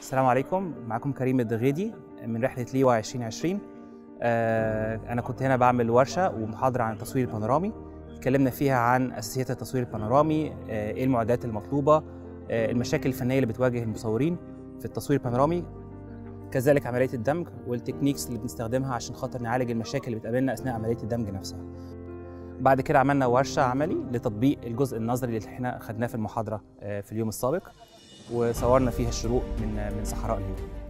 السلام عليكم معكم كريم الدغيدي من رحله ليوا 2020 آه، انا كنت هنا بعمل ورشه ومحاضره عن التصوير البانورامي اتكلمنا فيها عن اساسيات التصوير البانورامي آه، ايه المعدات المطلوبه آه، المشاكل الفنيه اللي بتواجه المصورين في التصوير البانورامي كذلك عمليه الدمج والتكنيكس اللي بنستخدمها عشان خاطر نعالج المشاكل اللي بتقابلنا اثناء عمليه الدمج نفسها بعد كده عملنا ورشه عملي لتطبيق الجزء النظري اللي احنا خدناه في المحاضره آه، في اليوم السابق وصورنا فيها الشروق من من صحراء ليبيا